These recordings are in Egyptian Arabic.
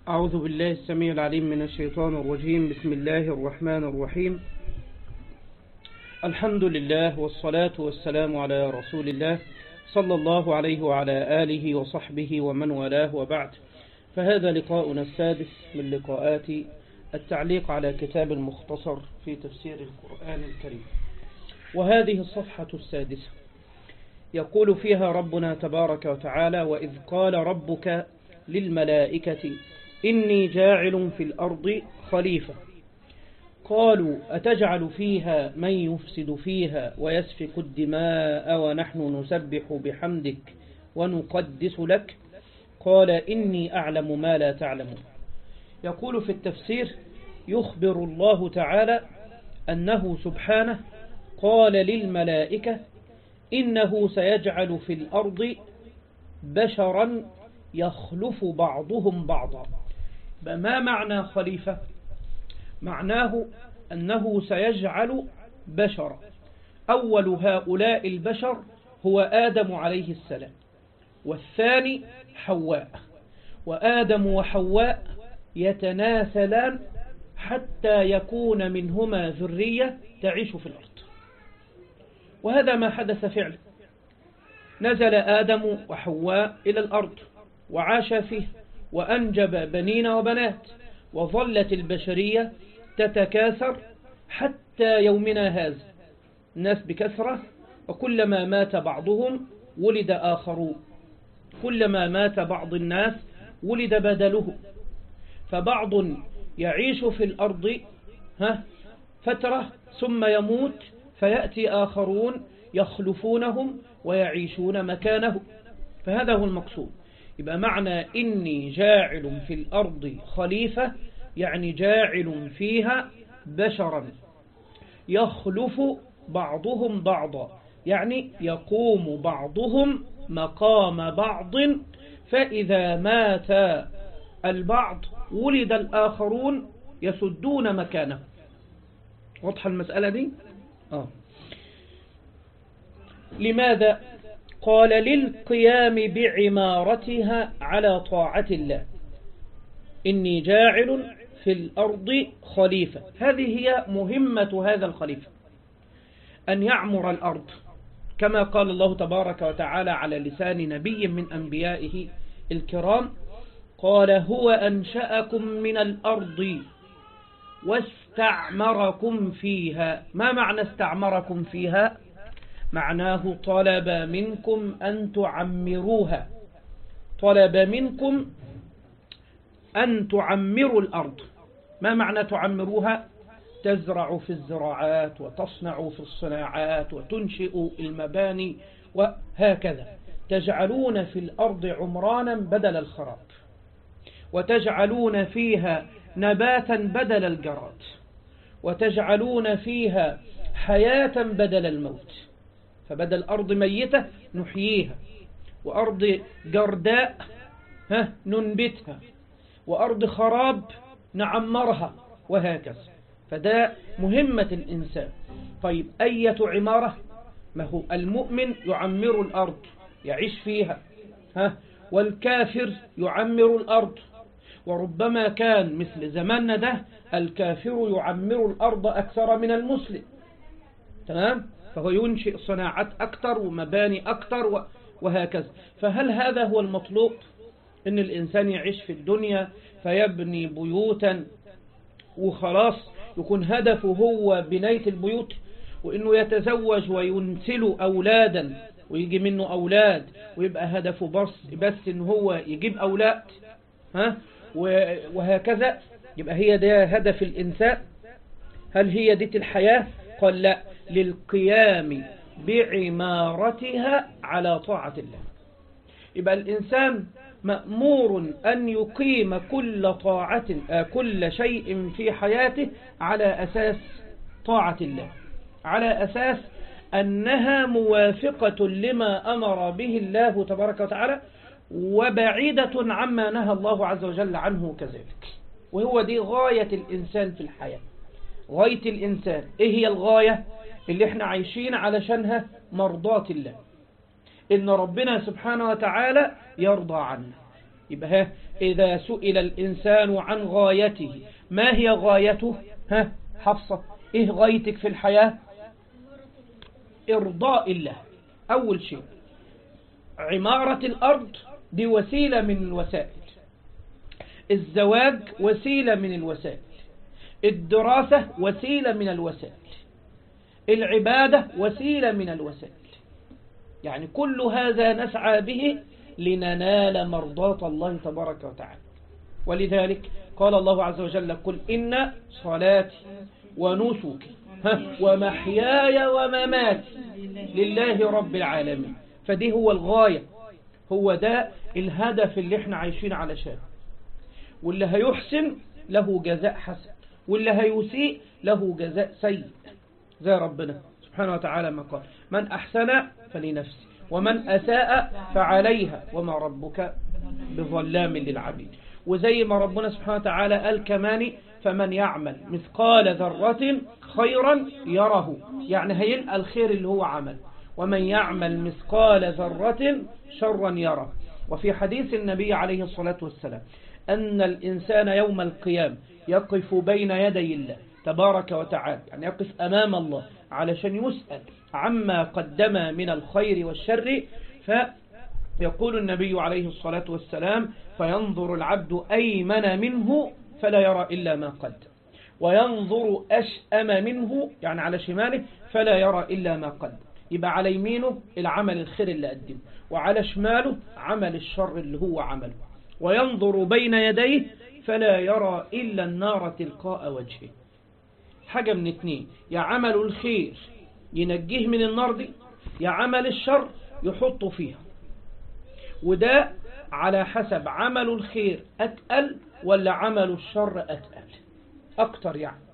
أعوذ بالله السميع العليم من الشيطان الرجيم بسم الله الرحمن الرحيم الحمد لله والصلاة والسلام على رسول الله صلى الله عليه وعلى آله وصحبه ومن والاه وبعد فهذا لقاؤنا السادس من لقاءات التعليق على كتاب المختصر في تفسير القرآن الكريم وهذه الصفحة السادسة يقول فيها ربنا تبارك وتعالى وإذ قال ربك للملائكة إني جاعل في الأرض خليفة قالوا أتجعل فيها من يفسد فيها ويسفك الدماء ونحن نسبح بحمدك ونقدس لك قال إني أعلم ما لا تعلمون يقول في التفسير يخبر الله تعالى أنه سبحانه قال للملائكة إنه سيجعل في الأرض بشرا يخلف بعضهم بعضا ما معنى خليفة معناه أنه سيجعل بشرا أول هؤلاء البشر هو آدم عليه السلام والثاني حواء وآدم وحواء يتناسلان حتى يكون منهما ذرية تعيش في الأرض وهذا ما حدث فعلا نزل آدم وحواء إلى الأرض وعاش فيه وأنجب بنين وبنات وظلت البشرية تتكاثر حتى يومنا هذا الناس بكثرة وكلما مات بعضهم ولد آخرون كلما مات بعض الناس ولد بدله فبعض يعيش في الأرض ها فترة ثم يموت فيأتي آخرون يخلفونهم ويعيشون مكانه فهذا هو المقصود يبقى معنى إني جاعل في الأرض خليفة يعني جاعل فيها بشرا يخلف بعضهم بعضا يعني يقوم بعضهم مقام بعض فإذا مات البعض ولد الآخرون يسدون مكانه واضحة المسألة دي آه. لماذا قال للقيام بعمارتها على طاعة الله إني جاعل في الأرض خليفة هذه هي مهمة هذا الخليفة أن يعمر الأرض كما قال الله تبارك وتعالى على لسان نبي من أنبيائه الكرام قال هو أنشأكم من الأرض واستعمركم فيها ما معنى استعمركم فيها معناه طلب منكم أن تعمروها طلب منكم أن تعمروا الأرض ما معنى تعمروها تزرع في الزراعات وتصنع في الصناعات وتنشئ المباني وهكذا تجعلون في الأرض عمرانا بدل الخراب وتجعلون فيها نباتا بدل الجراد وتجعلون فيها حياة بدل الموت فبدل أرض ميتة نحييها وأرض جرداء ها ننبتها وأرض خراب نعمرها وهكذا فده مهمة الإنسان طيب أية عمارة ما هو المؤمن يعمر الأرض يعيش فيها ها والكافر يعمر الأرض وربما كان مثل زماننا ده الكافر يعمر الأرض أكثر من المسلم تمام فهو ينشئ صناعات أكثر ومباني أكثر وهكذا فهل هذا هو المطلوب ان الإنسان يعيش في الدنيا فيبني بيوتا وخلاص يكون هدفه هو بناية البيوت وإنه يتزوج وينسل أولادا ويجي منه أولاد ويبقى هدفه بس, بس إن هو يجيب أولاد ها وهكذا يبقى هي ده هدف الإنسان هل هي دي الحياة قال لا للقيام بعمارتها على طاعة الله يبقى الإنسان مأمور أن يقيم كل طاعة كل شيء في حياته على أساس طاعة الله على أساس أنها موافقة لما أمر به الله تبارك وتعالى وبعيدة عما نهى الله عز وجل عنه كذلك وهو دي غاية الإنسان في الحياة غاية الإنسان إيه هي الغاية اللي احنا عايشين علشانها مرضاة الله إن ربنا سبحانه وتعالى يرضى عنا يبقى ها إذا سئل الإنسان عن غايته ما هي غايته ها حفصة إيه غايتك في الحياة إرضاء الله أول شيء عمارة الأرض دي وسيلة من الوسائل الزواج وسيلة من الوسائل الدراسة وسيلة من الوسائل العبادة وسيلة من الوسائل يعني كل هذا نسعى به لننال مرضاة الله تبارك وتعالى ولذلك قال الله عز وجل قل إن صلاتي ونسكي ومحياي ومماتي لله رب العالمين فدي هو الغاية هو ده الهدف اللي احنا عايشين علشان واللي هيحسن له جزاء حسن واللي هيسيء له جزاء سيء زي ربنا سبحانه وتعالى ما قال من أحسن فلنفسه ومن أساء فعليها وما ربك بظلام للعبيد وزي ما ربنا سبحانه وتعالى قال كمان فمن يعمل مثقال ذرة خيرا يره يعني هيلقى الخير اللي هو عمل ومن يعمل مثقال ذرة شرا يره وفي حديث النبي عليه الصلاة والسلام أن الإنسان يوم القيام يقف بين يدي الله تبارك وتعالى يعني يقف أمام الله علشان يسأل عما قدم من الخير والشر فيقول النبي عليه الصلاة والسلام فينظر العبد أيمن منه فلا يرى إلا ما قدم وينظر أشأم منه يعني على شماله فلا يرى إلا ما قدم يبقى على يمينه العمل الخير اللي قدمه وعلى شماله عمل الشر اللي هو عمله وينظر بين يديه فلا يرى إلا النار تلقاء وجهه حاجة من اتنين يا عمل الخير ينجيه من النار دي يا عمل الشر يحطه فيها وده على حسب عمل الخير أتقل ولا عمل الشر أتقل أكتر يعني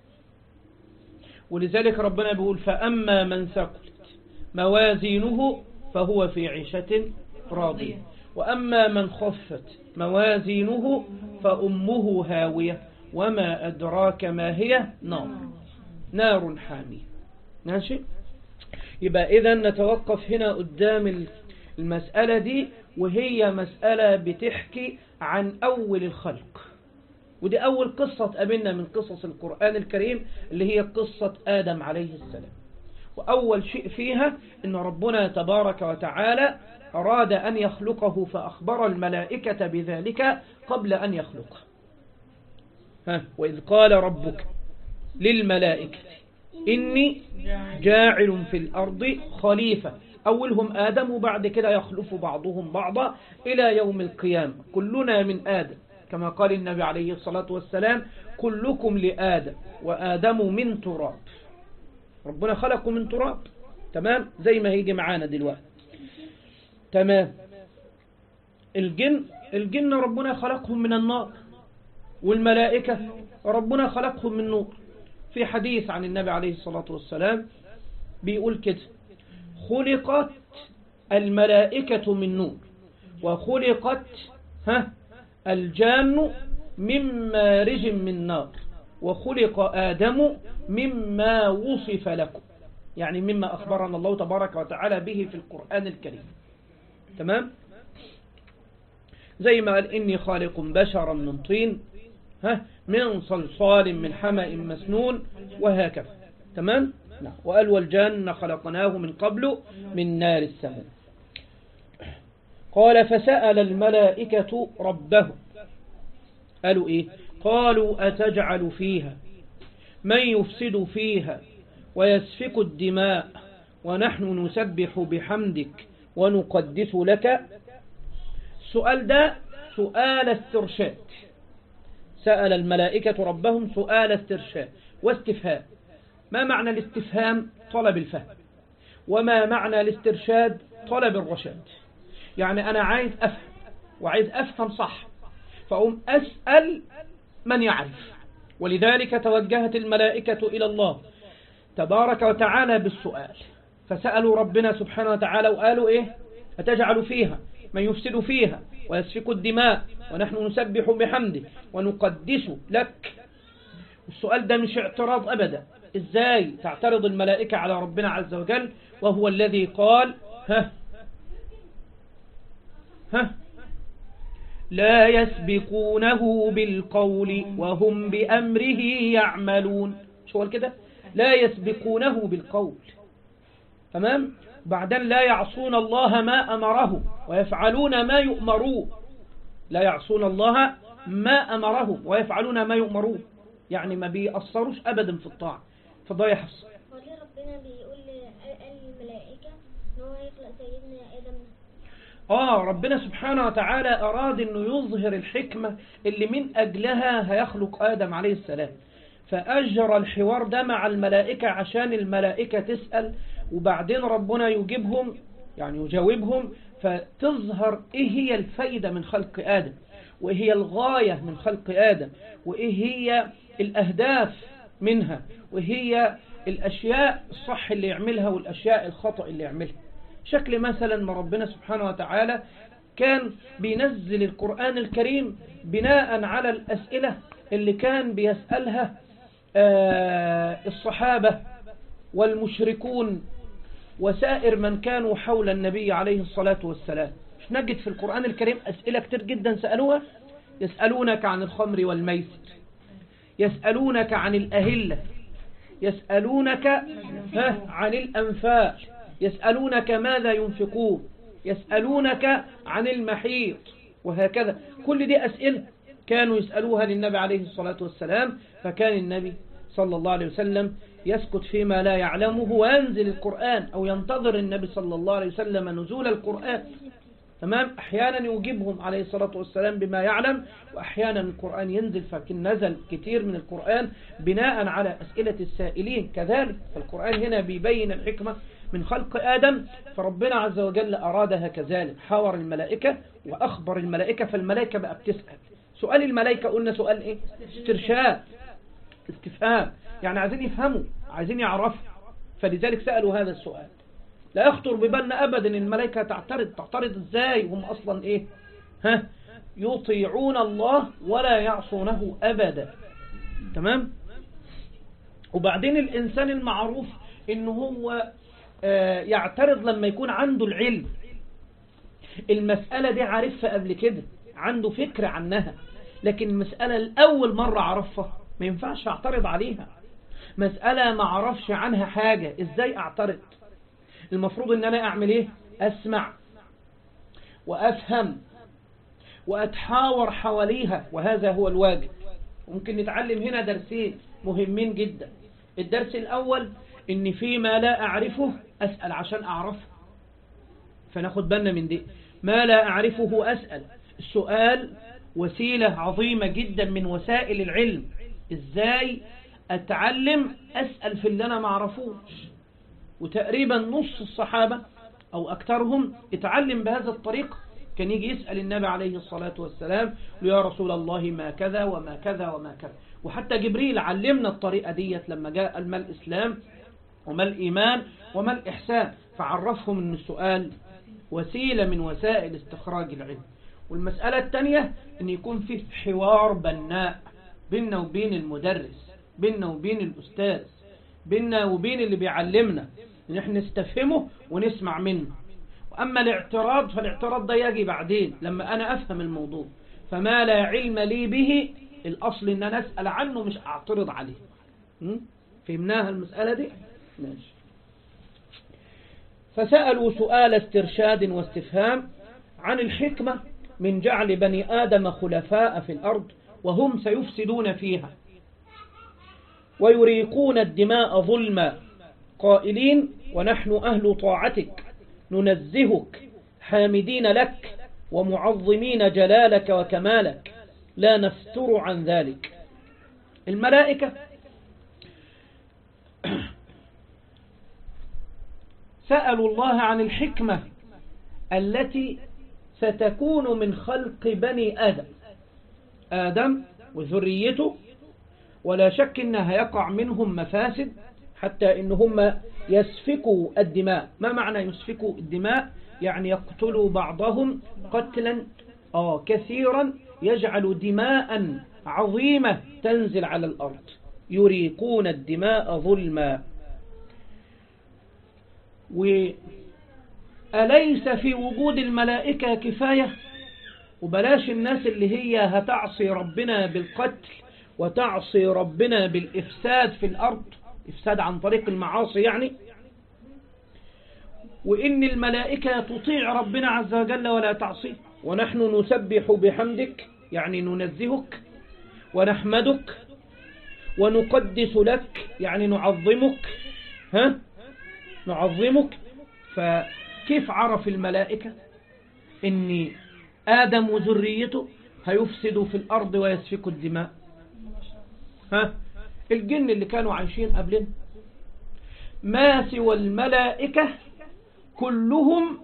ولذلك ربنا بيقول فأما من ثقلت موازينه فهو في عيشة راضية وأما من خفت موازينه فأمه هاوية وما أدراك ما هي نار نار حامية ماشي يبقى إذا نتوقف هنا قدام المسألة دي وهي مسألة بتحكي عن أول الخلق ودي أول قصة تقابلنا من قصص القرآن الكريم اللي هي قصة آدم عليه السلام وأول شيء فيها أن ربنا تبارك وتعالى أراد أن يخلقه فأخبر الملائكة بذلك قبل أن يخلقه ها وإذ قال ربك للملائكة إني جاعل في الأرض خليفة أولهم آدم وبعد كده يخلف بعضهم بعضا إلى يوم القيامة كلنا من آدم كما قال النبي عليه الصلاة والسلام كلكم لآدم وآدم من تراب ربنا خلقه من تراب تمام زي ما هيجي معانا دلوقتي تمام الجن الجن ربنا خلقهم من النار والملائكة ربنا خلقهم من نور في حديث عن النبي عليه الصلاة والسلام بيقول كده خلقت الملائكة من نور وخلقت ها الجان من مارج من نار وخلق آدم مما وصف لكم يعني مما أخبرنا الله تبارك وتعالى به في القرآن الكريم تمام زي ما قال إني خالق بشرا من طين ها من صلصال من حمأ مسنون وهكذا تمام نعم وقال والجن خلقناه من قبل من نار السماء قال فسأل الملائكة ربه قالوا إيه قالوا أتجعل فيها من يفسد فيها ويسفك الدماء ونحن نسبح بحمدك ونقدس لك السؤال ده سؤال استرشاد سأل الملائكة ربهم سؤال استرشاد واستفهام ما معنى الاستفهام طلب الفهم وما معنى الاسترشاد طلب الرشاد يعني أنا عايز أفهم وعايز أفهم صح فأقوم أسأل من يعرف ولذلك توجهت الملائكة إلى الله تبارك وتعالى بالسؤال فسألوا ربنا سبحانه وتعالى وقالوا إيه أتجعل فيها من يفسد فيها ويسفك الدماء ونحن نسبح بحمده ونقدس لك السؤال ده مش اعتراض أبدا إزاي تعترض الملائكة على ربنا عز وجل وهو الذي قال ها ها لا يسبقونه بالقول وهم بأمره يعملون شو كده لا يسبقونه بالقول تمام بعدين لا يعصون الله ما أمره ويفعلون ما يؤمرون لا يعصون الله ما أمره ويفعلون ما يؤمرون يعني ما بيأثروش أبدا في الطاعة فده يحصل وليه ربنا بيقول الملائكة ان هو هيخلق سيدنا آدم آه ربنا سبحانه وتعالى أراد أنه يظهر الحكمة اللي من أجلها هيخلق آدم عليه السلام فأجرى الحوار ده مع الملائكة عشان الملائكة تسأل وبعدين ربنا يجيبهم يعني يجاوبهم فتظهر إيه هي الفايدة من خلق آدم وإيه هي الغاية من خلق آدم وإيه هي الأهداف منها وهي الأشياء الصح اللي يعملها والأشياء الخطأ اللي يعملها شكل مثلا ما ربنا سبحانه وتعالى كان بينزل القرآن الكريم بناء على الأسئلة اللي كان بيسألها آه، الصحابة والمشركون وسائر من كانوا حول النبي عليه الصلاة والسلام مش نجد في القرآن الكريم أسئلة كتير جدا سألوها يسألونك عن الخمر والميسر يسألونك عن الأهلة يسألونك عن الأنفال يسألونك ماذا ينفقون يسألونك عن المحيط وهكذا كل دي أسئلة كانوا يسألوها للنبي عليه الصلاة والسلام فكان النبي صلى الله عليه وسلم يسكت فيما لا يعلمه وينزل القرآن أو ينتظر النبي صلى الله عليه وسلم نزول القرآن تمام أحيانا يجيبهم عليه الصلاة والسلام بما يعلم وأحيانا القرآن ينزل فكن نزل كثير من القرآن بناء على أسئلة السائلين كذلك فالقرآن هنا بيبين الحكمة من خلق آدم فربنا عز وجل أرادها كذلك حاور الملائكة وأخبر الملائكة فالملائكة بقى بتسأل سؤال الملائكة قلنا سؤال إيه استرشاد استفهام يعني عايزين يفهموا عايزين يعرفوا فلذلك سألوا هذا السؤال لا يخطر ببالنا أبدا الملائكة تعترض تعترض إزاي هم أصلا إيه ها يطيعون الله ولا يعصونه أبدا تمام وبعدين الإنسان المعروف إنه هو آه، يعترض لما يكون عنده العلم المسألة دي عارفها قبل كده عنده فكرة عنها لكن المسألة الأول مرة عرفها ما ينفعش اعترض عليها مسألة ما عرفش عنها حاجة ازاي اعترض المفروض ان انا اعمل ايه اسمع وافهم واتحاور حواليها وهذا هو الواجب ممكن نتعلم هنا درسين مهمين جدا الدرس الاول ان فيما لا اعرفه اسأل عشان اعرفه فناخد بالنا من دي ما لا اعرفه اسأل السؤال وسيلة عظيمة جدا من وسائل العلم ازاي اتعلم اسأل في اللي انا معرفوش وتقريبا نص الصحابة او اكثرهم اتعلم بهذا الطريق كان يجي يسأل النبي عليه الصلاة والسلام يا رسول الله ما كذا وما كذا وما كذا وحتى جبريل علمنا الطريقة ديت لما جاء ما الإسلام وما الإيمان وما الإحسان فعرفهم أن السؤال وسيلة من وسائل استخراج العلم والمسألة الثانية أن يكون في حوار بناء بيننا وبين المدرس بيننا وبين الأستاذ بيننا وبين اللي بيعلمنا ان احنا نستفهمه ونسمع منه وأما الاعتراض فالاعتراض ده يجي بعدين لما أنا أفهم الموضوع فما لا علم لي به الأصل أن أنا أسأل عنه مش أعترض عليه فهمناها المسألة دي ماشي فسألوا سؤال استرشاد واستفهام عن الحكمة من جعل بني آدم خلفاء في الأرض وهم سيفسدون فيها ويريقون الدماء ظلما قائلين ونحن أهل طاعتك ننزهك حامدين لك ومعظمين جلالك وكمالك لا نفتر عن ذلك الملائكة سألوا الله عن الحكمة التي ستكون من خلق بني آدم آدم وذريته ولا شك إنها يقع منهم مفاسد حتى إنهم يسفكوا الدماء ما معنى يسفكوا الدماء يعني يقتلوا بعضهم قتلا آه كثيرا يجعل دماء عظيمة تنزل على الأرض يريقون الدماء ظلما وأليس في وجود الملائكة كفاية وبلاش الناس اللي هي هتعصي ربنا بالقتل وتعصي ربنا بالإفساد في الأرض إفساد عن طريق المعاصي يعني وإن الملائكة تطيع ربنا عز وجل ولا تعصيه ونحن نسبح بحمدك يعني ننزهك ونحمدك ونقدس لك يعني نعظمك ها نعظمك فكيف عرف الملائكة ان آدم وذريته هيفسدوا في الأرض ويسفكوا الدماء ها الجن اللي كانوا عايشين قبلنا ما سوى الملائكة كلهم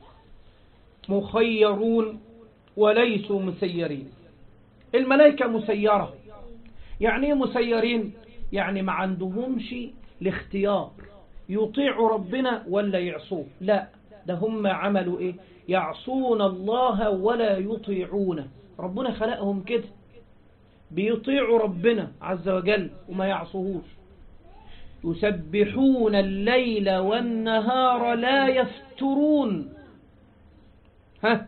مخيرون وليسوا مسيرين الملائكة مسيرة يعني ايه مسيرين يعني ما عندهمش الاختيار يطيعوا ربنا ولا يعصوه لا ده هم عملوا ايه يعصون الله ولا يطيعونه ربنا خلقهم كده بيطيعوا ربنا عز وجل وما يعصوهوش يسبحون الليل والنهار لا يفترون ها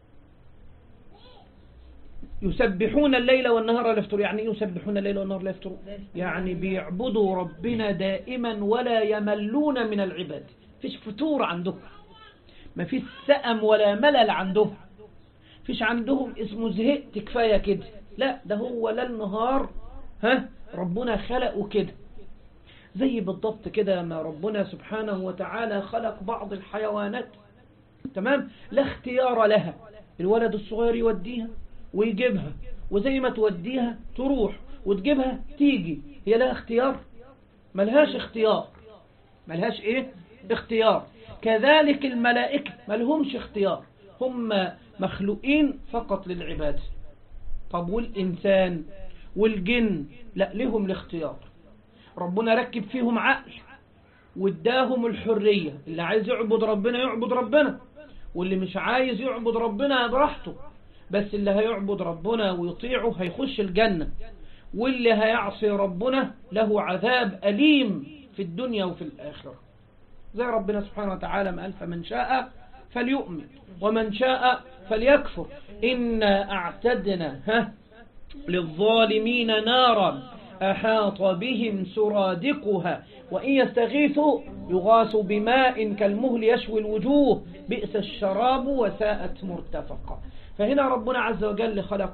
يسبحون الليل والنهار لا يفترون يعني ايه يسبحون الليل والنهار لا يفترون يعني بيعبدوا ربنا دائما ولا يملون من العباد فيش فتور عندهم ما فيش سأم ولا ملل عندهم فيش عندهم اسمه زهقت كفاية كده لا ده هو لا النهار ها ربنا خلقه كده زي بالضبط كده ما ربنا سبحانه وتعالى خلق بعض الحيوانات تمام لا اختيار لها الولد الصغير يوديها ويجيبها وزي ما توديها تروح وتجيبها تيجي هي لها اختيار ملهاش اختيار ملهاش ايه اختيار كذلك الملائكة ملهمش اختيار هم مخلوقين فقط للعبادة طب والإنسان والجن لا لهم الاختيار ربنا ركب فيهم عقل واداهم الحرية اللي عايز يعبد ربنا يعبد ربنا واللي مش عايز يعبد ربنا براحته بس اللي هيعبد ربنا ويطيعه هيخش الجنة واللي هيعصي ربنا له عذاب أليم في الدنيا وفي الآخرة زي ربنا سبحانه وتعالى ما قال فمن شاء فليؤمن ومن شاء فليكفر إنا أعتدنا ها للظالمين نارا أحاط بهم سرادقها وإن يستغيثوا يغاثوا بماء كالمهل يشوي الوجوه بئس الشراب وساءت مرتفقا فهنا ربنا عز وجل خلق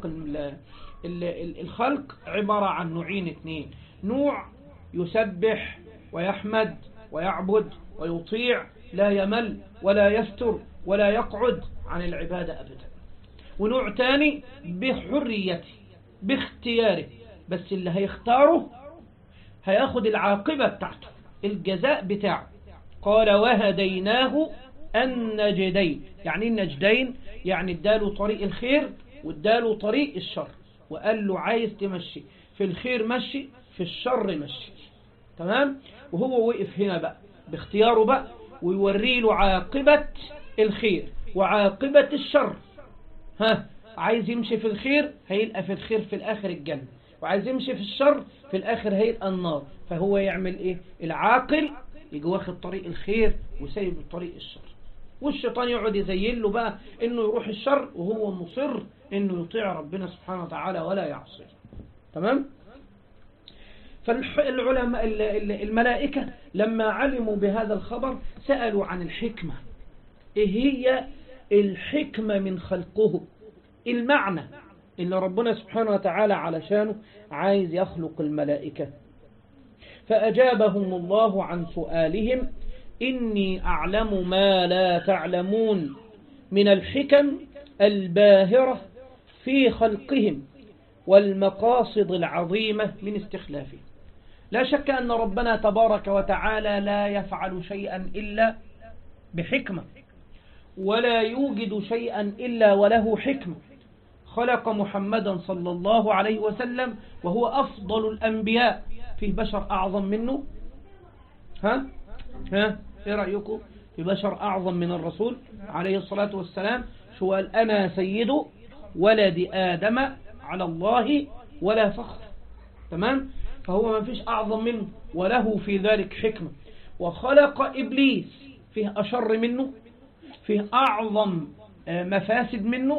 الخلق عبارة عن نوعين اثنين نوع يسبح ويحمد ويعبد ويطيع لا يمل ولا يفتر ولا يقعد عن العبادة أبدا ونوع تاني بحريته باختياره بس اللي هيختاره هياخد العاقبة بتاعته الجزاء بتاعه قال وهديناه النجدين يعني النجدين يعني اداله طريق الخير واداله طريق الشر وقال له عايز تمشي في الخير مشي في الشر مشي تمام وهو وقف هنا بقى باختياره بقى ويوري له عاقبة الخير وعاقبة الشر ها عايز يمشي في الخير هيلقى في الخير في الآخر الجنة وعايز يمشي في الشر في الآخر هيلقى النار فهو يعمل ايه العاقل يجي واخد طريق الخير وسايب طريق الشر والشيطان يقعد يزين له بقى انه يروح الشر وهو مصر انه يطيع ربنا سبحانه وتعالى ولا يعصيه تمام فالعلماء الملائكة لما علموا بهذا الخبر سألوا عن الحكمة ايه هي الحكمة من خلقه المعنى اللي ربنا سبحانه وتعالى علشانه عايز يخلق الملائكة فأجابهم الله عن سؤالهم إني أعلم ما لا تعلمون من الحكم الباهرة في خلقهم والمقاصد العظيمة من استخلافهم لا شك أن ربنا تبارك وتعالى لا يفعل شيئا إلا بحكمة ولا يوجد شيئا إلا وله حكمة خلق محمدا صلى الله عليه وسلم وهو أفضل الأنبياء فيه بشر أعظم منه ها ها ايه رأيكم في بشر أعظم من الرسول عليه الصلاة والسلام شو قال أنا سيد ولد آدم على الله ولا فخر تمام فهو ما فيش أعظم منه وله في ذلك حكمة وخلق إبليس فيه أشر منه فيه أعظم مفاسد منه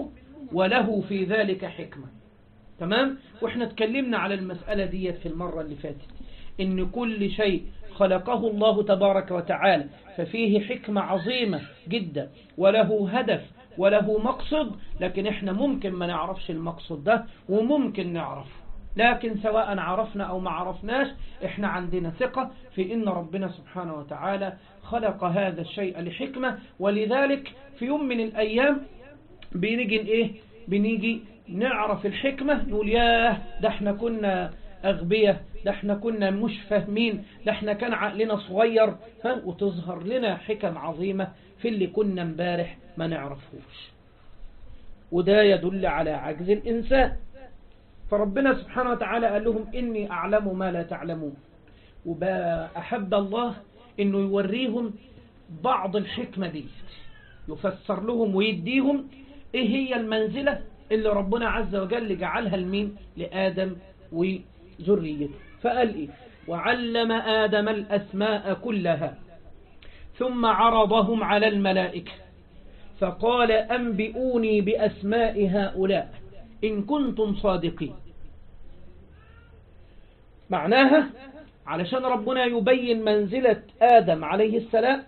وله في ذلك حكمة تمام واحنا اتكلمنا على المسألة دي في المرة اللي فاتت ان كل شيء خلقه الله تبارك وتعالى ففيه حكمة عظيمة جدا وله هدف وله مقصد لكن احنا ممكن ما نعرفش المقصد ده وممكن نعرفه لكن سواء عرفنا أو ما عرفناش احنا عندنا ثقة في إن ربنا سبحانه وتعالى خلق هذا الشيء لحكمة ولذلك في يوم من الأيام بنيجي إيه بنيجي نعرف الحكمة نقول ياه ده احنا كنا أغبية ده احنا كنا مش فاهمين ده احنا كان عقلنا صغير ها وتظهر لنا حكم عظيمة في اللي كنا امبارح ما نعرفوش وده يدل على عجز الإنسان فربنا سبحانه وتعالى قال لهم إني أعلم ما لا تعلمون وأحب الله إنه يوريهم بعض الحكمة دي يفسر لهم ويديهم إيه هي المنزلة اللي ربنا عز وجل جعلها لمين لآدم وذريته فقال إيه وعلم آدم الأسماء كلها ثم عرضهم على الملائكة فقال أنبئوني بأسماء هؤلاء إن كنتم صادقين معناها علشان ربنا يبين منزلة آدم عليه السلام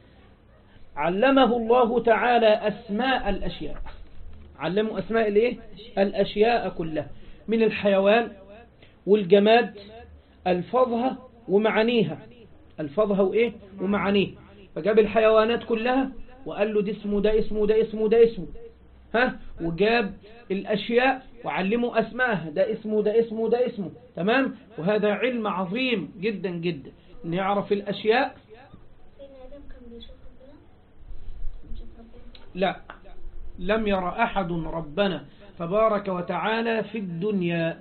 علمه الله تعالى أسماء الأشياء علمه أسماء الإيه؟ الأشياء كلها من الحيوان والجماد ألفظها ومعانيها ألفظها وإيه ومعانيها فجاب الحيوانات كلها وقال له ده اسمه ده اسمه ده اسمه ده اسمه ها وجاب الأشياء وعلموا أسماءها ده اسمه ده اسمه ده اسمه تمام وهذا علم عظيم جدا جدا نعرف الأشياء سيدنا آدم كان بيشوف ربنا بيشوف ربنا لا لم ير أحد ربنا تبارك وتعالى في الدنيا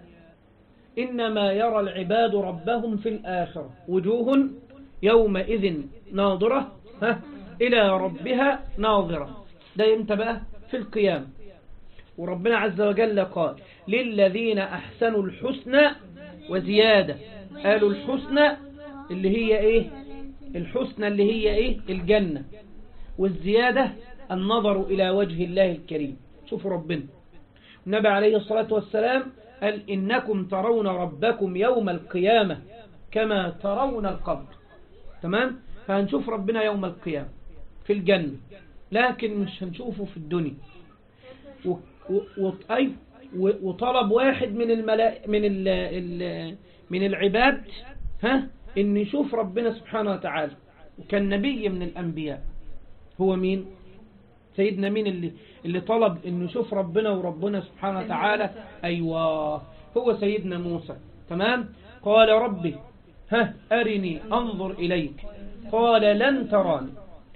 إنما يرى العباد ربهم في الآخرة وجوه يومئذ ناظرة ها إلى ربها ناظرة ده امتى بقى في القيام وربنا عز وجل قال للذين أحسنوا الحسنى وزيادة قالوا الحسنى اللي هي إيه الحسنى اللي هي إيه الجنة والزيادة النظر إلى وجه الله الكريم شوفوا ربنا النبي عليه الصلاة والسلام قال إنكم ترون ربكم يوم القيامة كما ترون القبر تمام فهنشوف ربنا يوم القيامة في الجنة لكن مش هنشوفه في الدنيا و... و... و... أي و... وطلب واحد من الملا... من ال... ال... من العباد ها ان يشوف ربنا سبحانه وتعالى وكان نبي من الأنبياء هو مين سيدنا مين اللي اللي طلب انه يشوف ربنا وربنا سبحانه وتعالى ايوه هو سيدنا موسى تمام قال ربي ها أرني أنظر إليك قال لن تراني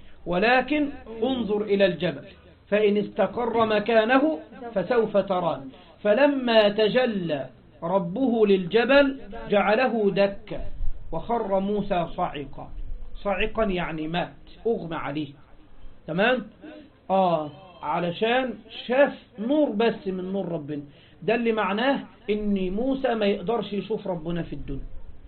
ولكن انظر إلى الجبل فإن استقر مكانه فسوف تراني فلما تجلى ربه للجبل جعله دكا وخر موسى صعقا صعقا يعني مات أغمى عليه تمام آه علشان شاف نور بس من نور ربنا ده اللي معناه ان موسى ما يقدرش يشوف ربنا في الدنيا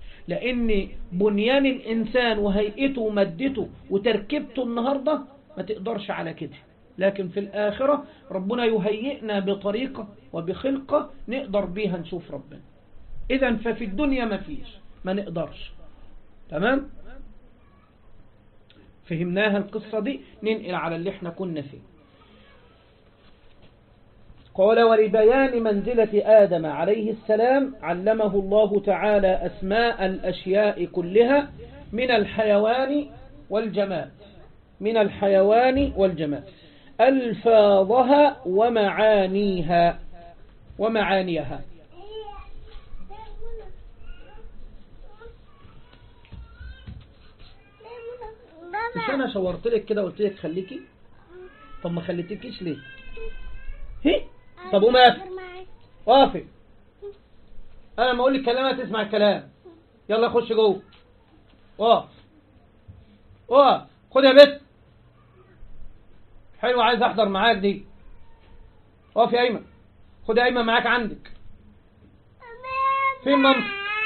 لان بنيان الانسان وهيئته ومادته وتركيبته النهاردة ما تقدرش على كده لكن في الآخرة ربنا يهيئنا بطريقة وبخلقة نقدر بيها نشوف ربنا إذا ففي الدنيا ما فيش ما نقدرش تمام فهمناها القصة دي ننقل على اللي احنا كنا فيه قال ولبيان منزلة آدم عليه السلام علمه الله تعالى أسماء الأشياء كلها من الحيوان والجماد من الحيوان والجماد ألفاظها ومعانيها ومعانيها مش أنا شورت لك كده قلت لك خليكي طب ما خليتكيش ليه هي طب قوم اقف وافق انا ما اقول لك كلمات تسمع الكلام يلا خش جوه اقف اقف خد يا بنت حلو عايز احضر معاك دي اقف يا ايمن خد يا ايمن معاك عندك فين مامتك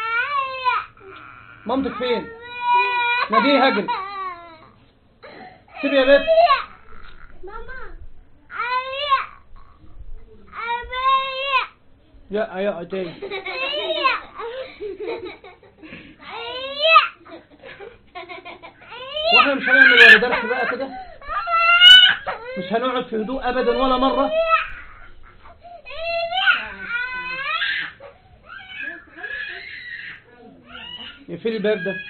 مامتك فين ناديه هجري سيب يا بنت ماما يا يا تاني واحنا مش هنعمل ولا درس بقى كده مش هنقعد في هدوء ابدا ولا مرة يقفل الباب ده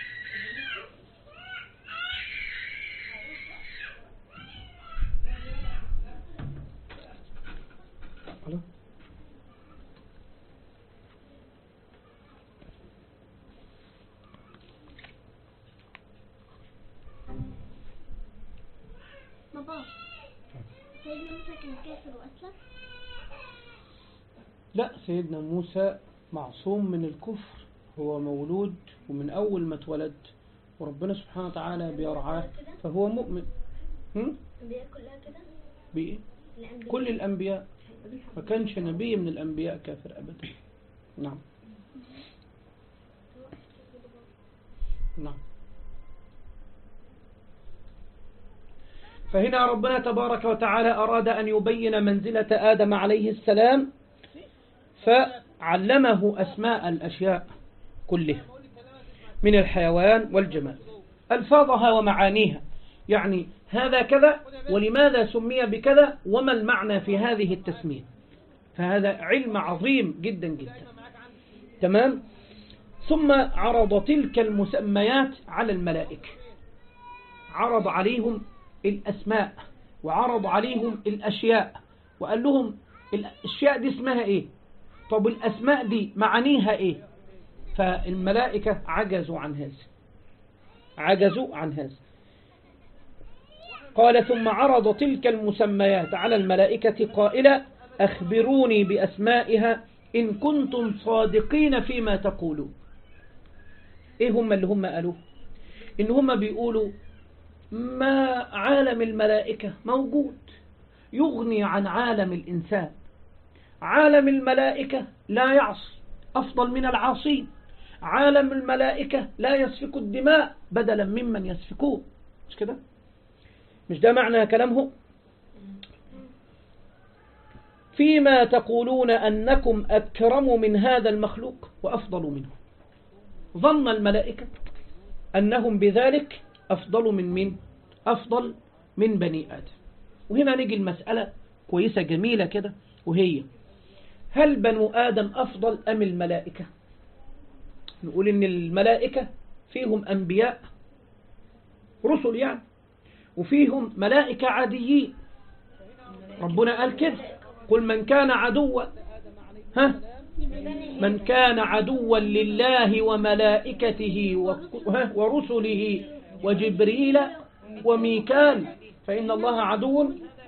ألو؟ بابا سيدنا موسى كان كافر وأسلم لا سيدنا موسى معصوم من الكفر هو مولود ومن أول ما اتولد وربنا سبحانه وتعالى بيرعاه فهو مؤمن هم؟ الأنبياء كلها كده بإيه؟ الأنبياء كل الأنبياء ما كانش نبي من الأنبياء كافر أبدا نعم نعم فهنا ربنا تبارك وتعالى أراد أن يبين منزلة آدم عليه السلام فعلمه أسماء الأشياء كلها من الحيوان والجمال ألفاظها ومعانيها يعني هذا كذا ولماذا سمي بكذا وما المعنى في هذه التسمية فهذا علم عظيم جدا جدا تمام ثم عرض تلك المسميات على الملائكة عرض عليهم الأسماء وعرض عليهم الأشياء وقال لهم الأشياء دي اسمها إيه طب الأسماء دي معانيها إيه فالملائكة عجزوا عن هذا عجزوا عن هذا قال ثم عرض تلك المسميات على الملائكة قائلا أخبروني بأسمائها إن كنتم صادقين فيما تقولون إيه هم اللي هم قالوه إن هم بيقولوا ما عالم الملائكة موجود يغني عن عالم الإنسان عالم الملائكة لا يعصي أفضل من العاصين عالم الملائكة لا يسفك الدماء بدلا ممن يسفكون مش كده مش ده معنى كلامه فيما تقولون أنكم أكرم من هذا المخلوق وأفضل منه ظن الملائكة أنهم بذلك أفضل من من أفضل من بني آدم وهنا نيجي المسألة كويسة جميلة كده وهي هل بنو آدم أفضل أم الملائكة نقول إن الملائكة فيهم أنبياء رسل يعني وفيهم ملائكة عاديين ربنا قال كده قل من كان عدوا ها من كان عدوا لله وملائكته ورسله وجبريل وميكال فإن الله عدو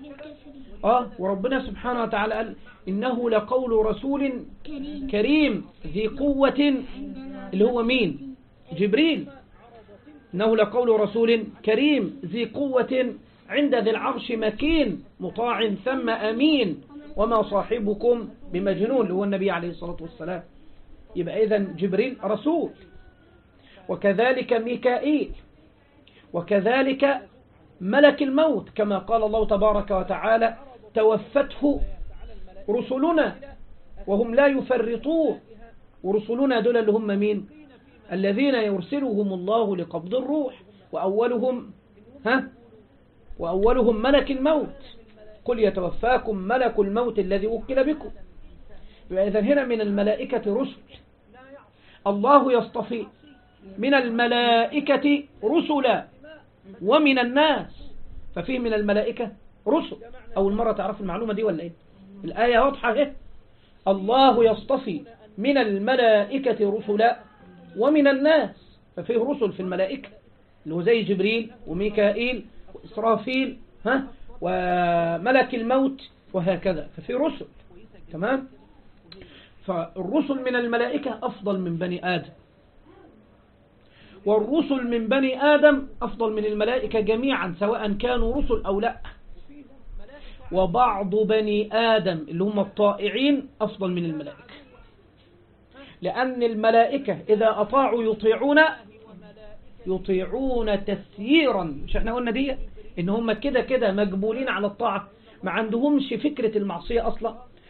آه وربنا سبحانه وتعالى قال إنه لقول رسول كريم كريم ذي قوة اللي هو مين جبريل إنه لقول رسول كريم ذي قوة عند ذي العرش مكين مطاع ثم أمين وما صاحبكم بمجنون اللي هو النبي عليه الصلاة والسلام يبقى إذا جبريل رسول وكذلك ميكائيل وكذلك ملك الموت كما قال الله تبارك وتعالى توفته رسلنا وهم لا يفرطون ورسلنا دول اللي هم مين الذين يرسلهم الله لقبض الروح وأولهم ها وأولهم ملك الموت قل يتوفاكم ملك الموت الذي وكل بكم إذا هنا من الملائكة رسل الله يصطفي من الملائكة رسلا ومن الناس ففيه من الملائكة رسل أول مرة تعرف المعلومة دي ولا إيه الآية واضحة إيه الله يصطفي من الملائكة رسلا ومن الناس ففيه رسل في الملائكة اللي هو زي جبريل وميكائيل وإسرافيل ها وملك الموت وهكذا ففي رسل تمام فالرسل من الملائكة أفضل من بني آدم والرسل من بني آدم أفضل من الملائكة جميعا سواء كانوا رسل أو لا وبعض بني آدم اللي هم الطائعين أفضل من الملائكة لأن الملائكة إذا أطاعوا يطيعون يطيعون تسييرا مش احنا قلنا دي ان هم كده كده مجبولين على الطاعة ما عندهمش فكرة المعصية أصلا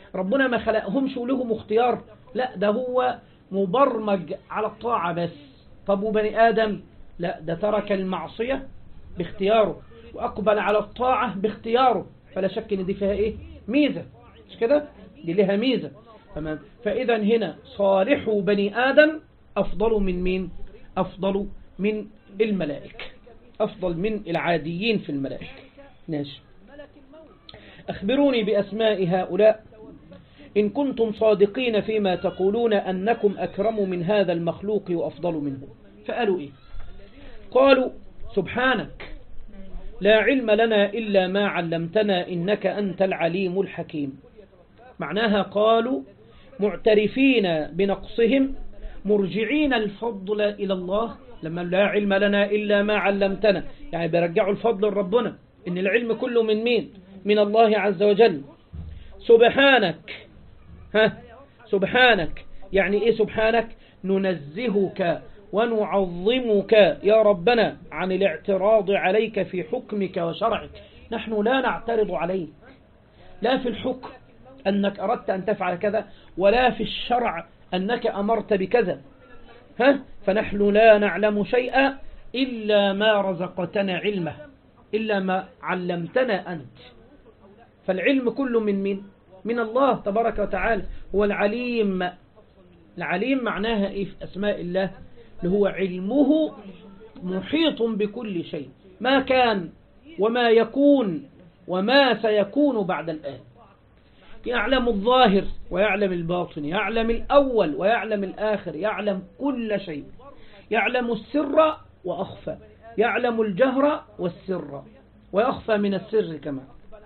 ربنا ما خلقهمش ولهم اختيار لا ده هو مبرمج على الطاعة بس طب وبني آدم لا ده ترك المعصية باختياره وأقبل على الطاعة باختياره فلا شك ان دي فيها ايه ميزة مش كده دي لها ميزة تمام فإذا هنا صالح بني آدم أفضل من مين أفضل من الملائكة أفضل من العاديين في الملائكة ماشي أخبروني بأسماء هؤلاء إن كنتم صادقين فيما تقولون أنكم أكرم من هذا المخلوق وأفضل منه فقالوا إيه قالوا سبحانك لا علم لنا إلا ما علمتنا إنك أنت العليم الحكيم معناها قالوا معترفين بنقصهم مرجعين الفضل إلى الله لما لا علم لنا إلا ما علمتنا يعني بيرجعوا الفضل لربنا إن العلم كله من مين من الله عز وجل سبحانك ها سبحانك يعني إيه سبحانك ننزهك ونعظمك يا ربنا عن الاعتراض عليك في حكمك وشرعك نحن لا نعترض عليك لا في الحكم أنك أردت أن تفعل كذا ولا في الشرع أنك أمرت بكذا ها فنحن لا نعلم شيئا إلا ما رزقتنا علمه إلا ما علمتنا أنت فالعلم كله من من من الله تبارك وتعالى هو العليم العليم معناها إيه في أسماء الله اللي هو علمه محيط بكل شيء ما كان وما يكون وما سيكون بعد الآن يعلم الظاهر ويعلم الباطن يعلم الأول ويعلم الآخر يعلم كل شيء يعلم السر وأخفى يعلم الجهر والسر ويخفى من السر كما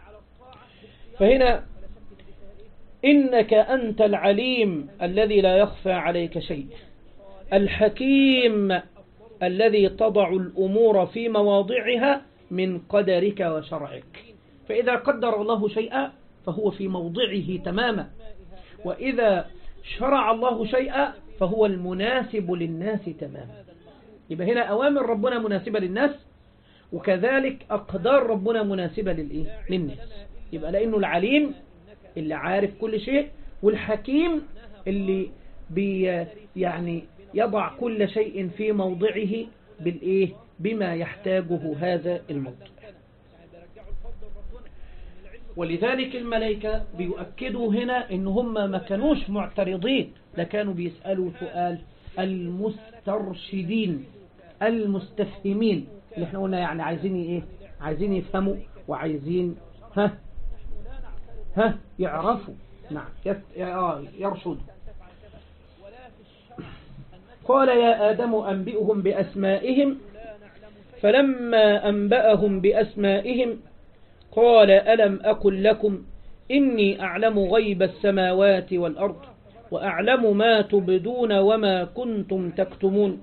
فهنا إنك أنت العليم الذي لا يخفى عليك شيء الحكيم الذي تضع الأمور في مواضعها من قدرك وشرعك فإذا قدر الله شيئا فهو في موضعه تماما وإذا شرع الله شيئا فهو المناسب للناس تماما يبقى هنا أوامر ربنا مناسبة للناس وكذلك أقدار ربنا مناسبة للإيه؟ للناس يبقى لأنه العليم اللي عارف كل شيء والحكيم اللي بي يعني يضع كل شيء في موضعه بالإيه بما يحتاجه هذا الموضوع ولذلك الملائكة بيؤكدوا هنا ان هم ما كانوش معترضين لكانوا بيسألوا سؤال المسترشدين المستفهمين اللي احنا قلنا يعني عايزين ايه عايزين يفهموا وعايزين ها ها يعرفوا نعم يرشدوا قال يا آدم أنبئهم بأسمائهم فلما أنبأهم بأسمائهم قال ألم أقل لكم إني أعلم غيب السماوات والأرض وأعلم ما تبدون وما كنتم تكتمون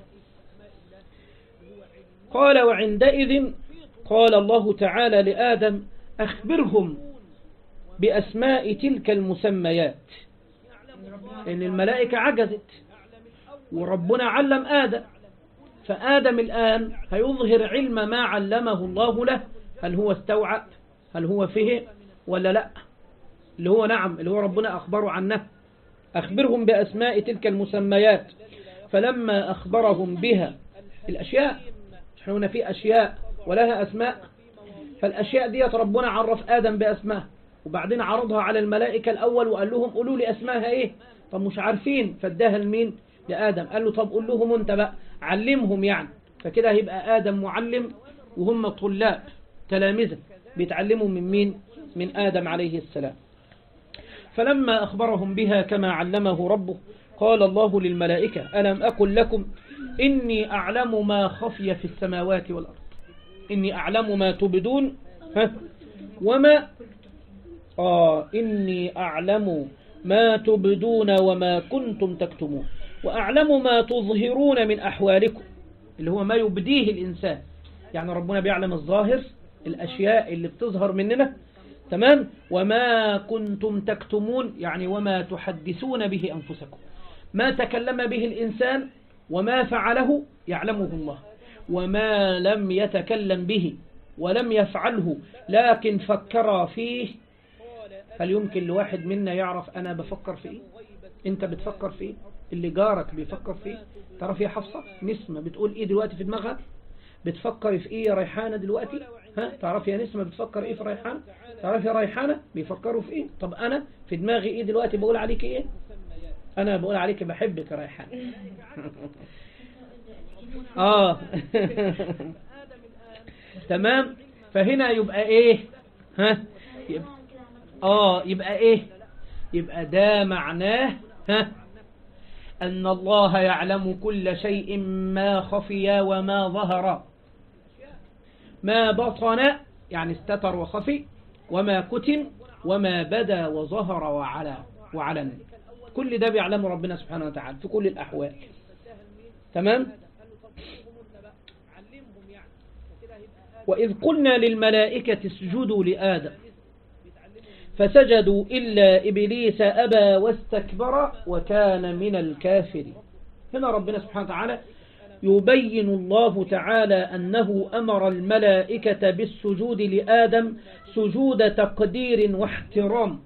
قال وعندئذ قال الله تعالى لآدم أخبرهم بأسماء تلك المسميات إن الملائكة عجزت وربنا علم آدم فآدم الآن هيظهر علم ما علمه الله له هل هو استوعب هل هو فيه ولا لا اللي هو نعم اللي هو ربنا أخبره عنه أخبرهم بأسماء تلك المسميات فلما أخبرهم بها الأشياء احنا هنا في أشياء ولها أسماء فالأشياء دي ربنا عرف آدم بأسماء وبعدين عرضها على الملائكة الأول وقال لهم قولوا لي أسماءها إيه طب مش عارفين فاداها لمين لآدم قال له طب قول لهم أنت بقى علمهم يعني فكده هيبقى آدم معلم وهم طلاب تلامذة بيتعلموا من مين من آدم عليه السلام فلما أخبرهم بها كما علمه ربه قال الله للملائكة ألم أقل لكم إني أعلم ما خفي في السماوات والأرض إني أعلم ما تبدون ها وما آه إني أعلم ما تبدون وما كنتم تكتمون وأعلم ما تظهرون من أحوالكم اللي هو ما يبديه الإنسان يعني ربنا بيعلم الظاهر الأشياء اللي بتظهر مننا تمام وما كنتم تكتمون يعني وما تحدثون به أنفسكم ما تكلم به الإنسان وما فعله يعلمه الله وما لم يتكلم به ولم يفعله لكن فكر فيه هل يمكن لواحد منا يعرف أنا بفكر في إيه أنت بتفكر في إيه اللي جارك بيفكر في إيه تعرف يا حفصة نسمة بتقول إيه دلوقتي في دماغها بتفكر في إيه يا ريحانة دلوقتي ها تعرف يا نسمة بتفكر إيه في ريحانة تعرف يا ريحانة بيفكروا في إيه طب أنا في دماغي إيه دلوقتي بقول عليك إيه أنا بقول عليك بحبك يا ريحانة آه تمام فهنا يبقى إيه ها يبقى آه يبقى إيه يبقى ده معناه ها أن الله يعلم كل شيء ما خفي وما ظهر ما بطن يعني استتر وخفي وما كتم وما بدا وظهر وعلى وعلن كل ده بيعلمه ربنا سبحانه وتعالى في كل الأحوال تمام وإذ قلنا للملائكة اسجدوا لآدم فسجدوا إلا إبليس أبى واستكبر وكان من الكافرين هنا ربنا سبحانه وتعالى يبين الله تعالى أنه أمر الملائكة بالسجود لآدم سجود تقدير واحترام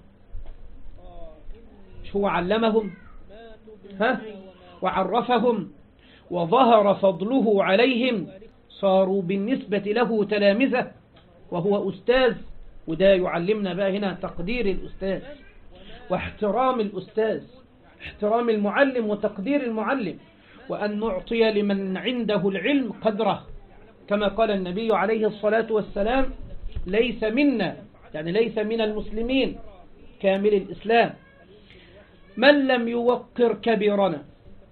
مش هو علمهم ها وعرفهم وظهر فضله عليهم صاروا بالنسبة له تلامذة وهو أستاذ وده يعلمنا بقى هنا تقدير الأستاذ واحترام الأستاذ احترام المعلم وتقدير المعلم وأن نعطي لمن عنده العلم قدره كما قال النبي عليه الصلاة والسلام ليس منا يعني ليس من المسلمين كامل الإسلام من لم يوقر كبيرنا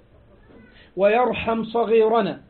ويرحم صغيرنا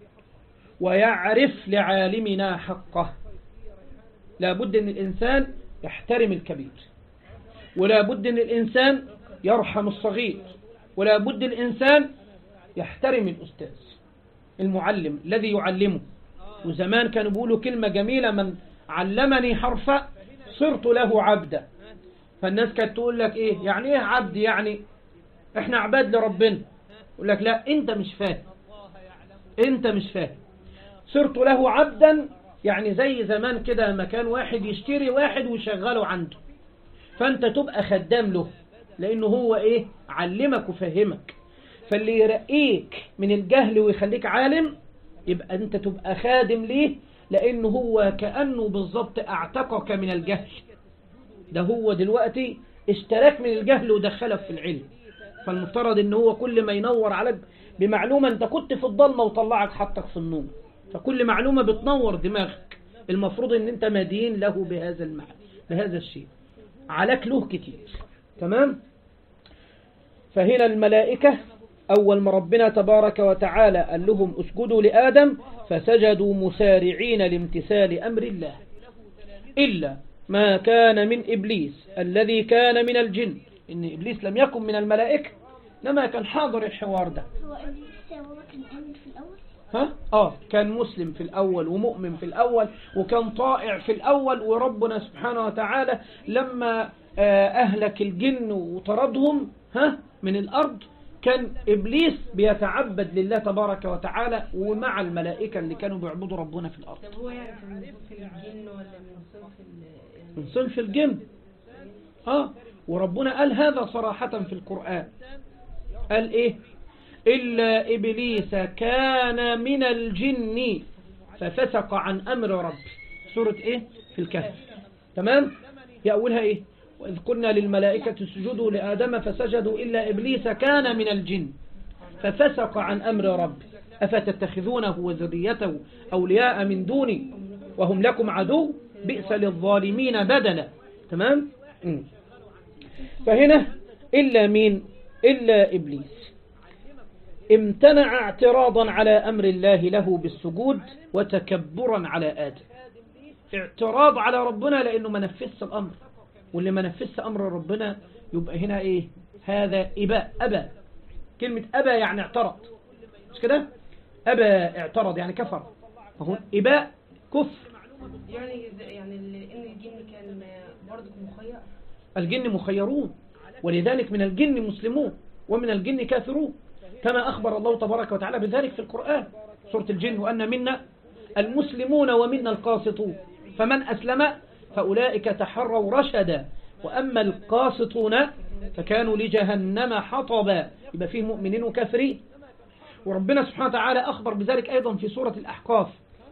ويعرف لعالمنا حقه لا بد أن الإنسان يحترم الكبير ولا بد أن الإنسان يرحم الصغير ولا بد الإنسان يحترم الأستاذ المعلم الذي يعلمه وزمان كانوا بيقولوا كلمة جميلة من علمني حرفا صرت له عبدا فالناس كانت تقول لك ايه يعني ايه عبد يعني احنا عباد لربنا يقول لك لا انت مش فاهم انت مش فاهم صرت له عبدا يعني زي زمان كده مكان واحد يشتري واحد ويشغله عنده فانت تبقى خدام له لانه هو ايه علمك وفهمك فاللي يرقيك من الجهل ويخليك عالم يبقى انت تبقى خادم ليه لانه هو كأنه بالضبط اعتقك من الجهل ده هو دلوقتي اشتراك من الجهل ودخلك في العلم فالمفترض ان هو كل ما ينور عليك بمعلومة انت كنت في الضلمة وطلعك حطك في النور فكل معلومة بتنور دماغك المفروض ان انت مدين له بهذا المعنى بهذا الشيء عليك له كتير تمام فهنا الملائكة أول ما ربنا تبارك وتعالى قال لهم اسجدوا لآدم فسجدوا مسارعين لامتثال أمر الله إلا ما كان من إبليس الذي كان من الجن إن إبليس لم يكن من الملائكة لما كان حاضر الحوار ده هو إبليس هو كان آمن في الأول ها؟ آه كان مسلم في الأول ومؤمن في الأول وكان طائع في الأول وربنا سبحانه وتعالى لما آه أهلك الجن وطردهم ها من الأرض كان إبليس بيتعبد لله تبارك وتعالى ومع الملائكة اللي كانوا بيعبدوا ربنا في الأرض طب هو يعني كان من صنف الجن ولا من صنف ال من صنف الجن آه وربنا قال هذا صراحة في القرآن قال إيه إلا إبليس كان من الجن ففسق عن أمر ربه سورة إيه في الكهف تمام هي أولها إيه وإذ قلنا للملائكة اسجدوا لآدم فسجدوا إلا إبليس كان من الجن ففسق عن أمر ربه أفتتخذونه وذريته أولياء من دوني وهم لكم عدو بئس للظالمين بدلا تمام مم. فهنا إلا مين إلا إبليس امتنع اعتراضا على أمر الله له بالسجود وتكبرا على آدم اعتراض على ربنا لأنه ما نفذش الأمر واللي ما نفذش أمر ربنا يبقى هنا إيه هذا إباء أبى كلمة أبى يعني اعترض مش كده أبى اعترض يعني كفر فهو إباء كفر يعني يعني ال- ان الجن كان برضه مخير الجن مخيرون ولذلك من الجن مسلمون ومن الجن كافرون كما أخبر الله تبارك وتعالى بذلك في القرآن سورة الجن وأن منا المسلمون ومنا القاسطون فمن أسلم فأولئك تحروا رشدا وأما القاسطون فكانوا لجهنم حطبا يبقى فيه مؤمنين وكافرين وربنا سبحانه وتعالى أخبر بذلك أيضا في سورة الأحقاف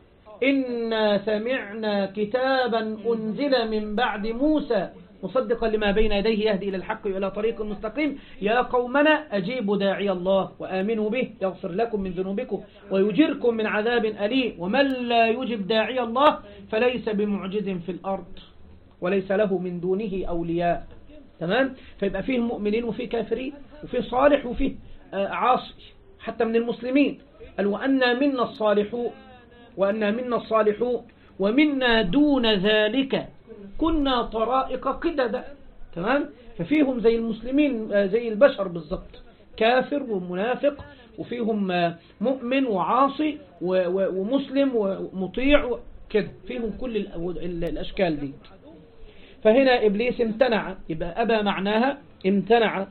إنا سمعنا كتابا أنزل من بعد موسى مصدقا لما بين يديه يهدي إلى الحق وإلى طريق مستقيم يا قومنا أجيبوا داعي الله وآمنوا به يغفر لكم من ذنوبكم ويجركم من عذاب أليم ومن لا يجب داعي الله فليس بمعجز في الأرض وليس له من دونه أولياء تمام فيبقى فيه مؤمنين وفيه كافرين وفيه صالح وفيه آه، عاصي حتى من المسلمين قال وأنا منا الصالحون وأنا منا الصالحون ومنا دون ذلك كنا طرائق قددا تمام ففيهم زي المسلمين آه، زي البشر بالضبط كافر ومنافق وفيهم آه، مؤمن وعاصي و- و- ومسلم ومطيع كده فيهم كل ال- ال- الأشكال دي فهنا إبليس امتنع يبقى أبى معناها امتنع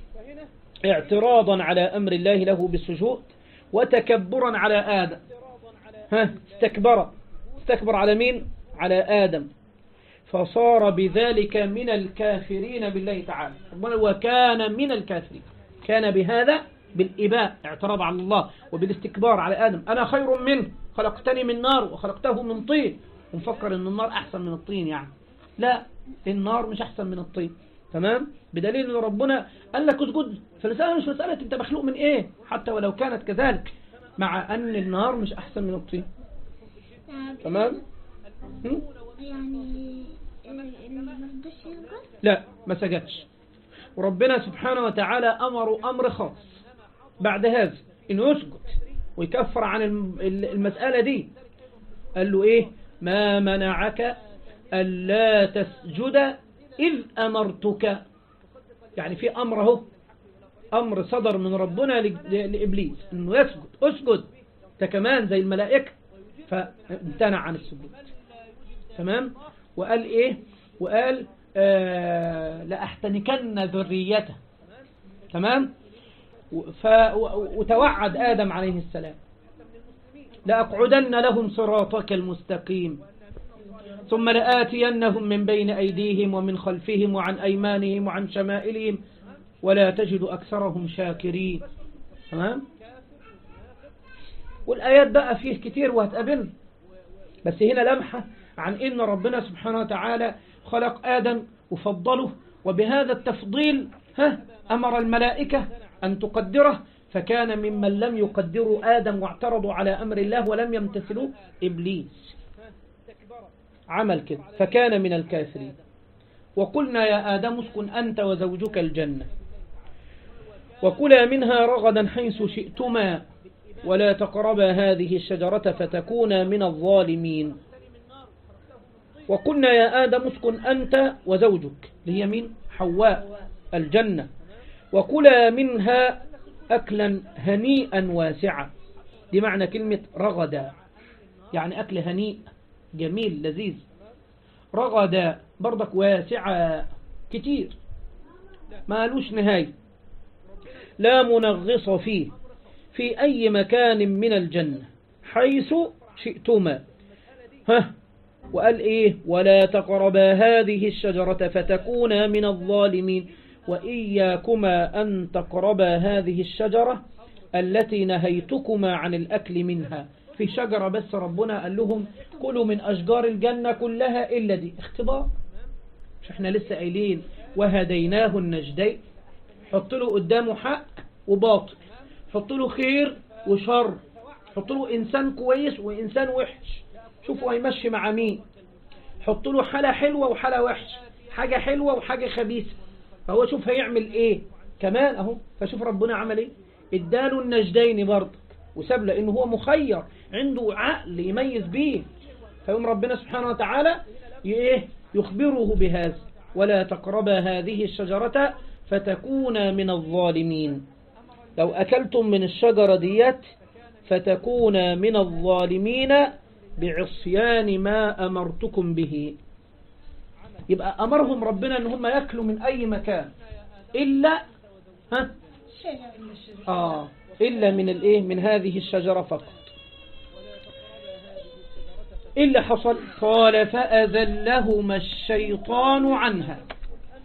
اعتراضا على أمر الله له بالسجود وتكبرا على آدم ها استكبر استكبر على مين على آدم فصار بذلك من الكافرين بالله تعالى ربنا وكان من الكافرين كان بهذا بالإباء اعتراض على الله وبالاستكبار على آدم أنا خير منه خلقتني من نار وخلقته من طين ومفكر أن النار أحسن من الطين يعني لا النار مش أحسن من الطين تمام بدليل أن ربنا قال لك اسجد فالمسألة مش مسألة أنت مخلوق من إيه حتى ولو كانت كذلك مع أن النار مش أحسن من الطين تمام هم؟ يعني اللي ما رضوش يسجد لا ما سجدش وربنا سبحانه وتعالى أمر أمر خاص بعد هذا إنه يسجد ويكفر عن الم- ال- المسألة دي قال له إيه ما منعك ألا تسجد إذ أمرتك يعني في أمر اهو أمر صدر من ربنا ل- ل- لإبليس إنه يسجد أسجد أنت كمان زي الملائكة فامتنع عن السجود تمام وقال ايه وقال آه لأحتنكن ذريته تمام و- ف و- وتوعد آدم عليه السلام لأقعدن لهم صراطك المستقيم ثم لآتينهم من بين أيديهم ومن خلفهم وعن أيمانهم وعن شمائلهم ولا تجد أكثرهم شاكرين تمام والآيات بقى فيه كتير وهتقابلنا بس هنا لمحة عن إن ربنا سبحانه وتعالى خلق آدم وفضله وبهذا التفضيل ها أمر الملائكة أن تقدره فكان ممن لم يقدروا آدم واعترضوا على أمر الله ولم يمتثلوا إبليس عمل كده فكان من الكافرين وقلنا يا آدم اسكن أنت وزوجك الجنة وكلا منها رغدا حيث شئتما ولا تقربا هذه الشجرة فتكونا من الظالمين وقلنا يا آدم اسكن أنت وزوجك اللي هي مين حواء الجنة وكلا منها أكلا هنيئا واسعا دي معنى كلمة رغدا يعني أكل هنيء جميل لذيذ رغدا برضك واسعة كتير ما لوش نهاية لا منغص فيه في أي مكان من الجنة حيث شئتما ها وقال إيه ولا تقربا هذه الشجرة فتكونا من الظالمين وإياكما أن تقربا هذه الشجرة التي نهيتكما عن الأكل منها في شجرة بس ربنا قال لهم كلوا من أشجار الجنة كلها إلا دي اختبار مش احنا لسه قايلين وهديناه النجدين حط له قدامه حق وباطل حط له خير وشر حط له إنسان كويس وإنسان وحش شوفوا هيمشي مع مين حط له حالة حلوة وحالة وحش حاجة حلوة وحاجة خبيثة فهو شوف هيعمل ايه كمان اهو فشوف ربنا عمل ايه اداله النجدين برضك وساب لانه هو مخير عنده عقل يميز بيه فيوم ربنا سبحانه وتعالى ايه يخبره بهذا ولا تقربا هذه الشجرة فتكونا من الظالمين لو أكلتم من الشجرة ديت فتكونا من الظالمين بعصيان ما أمرتكم به يبقى أمرهم ربنا أن هم يأكلوا من أي مكان إلا ها آه إلا من الإيه من هذه الشجرة فقط إلا حصل قال فأذلهما الشيطان عنها